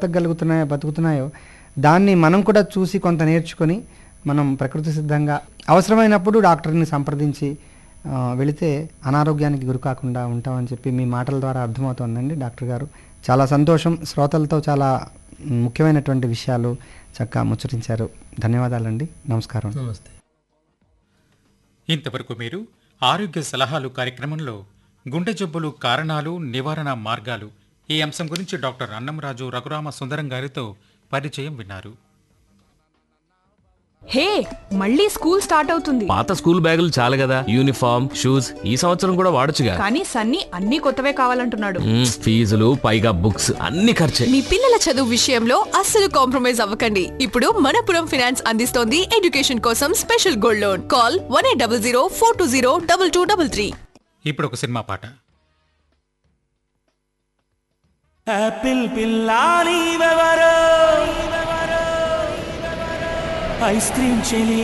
బతకగలుగుతున్నాయో బతుకుతున్నాయో దాన్ని మనం కూడా చూసి కొంత నేర్చుకొని మనం ప్రకృతి సిద్ధంగా అవసరమైనప్పుడు డాక్టర్ని సంప్రదించి ఆ, వెళితే అనారోగ్యానికి గురి కాకుండా ఉంటామని చెప్పి మీ మాటల ద్వారా అర్థమవుతోందండి డాక్టర్ గారు చాలా సంతోషం శ్రోతలతో చాలా ముఖ్యమైనటువంటి విషయాలు చక్కగా ముచ్చరించారు ధన్యవాదాలండి నమస్కారం నమస్తే ఇంతవరకు మీరు ఆరోగ్య సలహాలు కార్యక్రమంలో గుండె జబ్బులు కారణాలు నివారణ మార్గాలు ఈ అంశం గురించి డాక్టర్ అన్నంరాజు రఘురామ సుందరం గారితో పరిచయం విన్నారు హే మళ్ళీ స్కూల్ స్టార్ట్ అవుతుంది పాత స్కూల్ బ్యాగులు చాలు కదా యూనిఫామ్ షూస్ ఈ సంవత్సరం కూడా వాడొచ్చుగా కానీ సన్నీ అన్ని కొత్తవే కావాలంటున్నాడు మ్మ్, ఫీజులు పైగా బుక్స్ అన్ని ఖర్చే మీ పిల్లల చదువు విషయంలో అస్సలు కాంప్రమైజ్ అవ్వకండి ఇప్పుడు మనపురం ఫైనాన్స్ అందిస్తోంది ఎడ్యుకేషన్ కోసం special gold loan call one eight double zero four two zero double two double three ఇప్పుడు ఒక సినిమా పాట యాపిల్ పిల్లాని వెవరో ఐస్ క్రీమ్ చెలి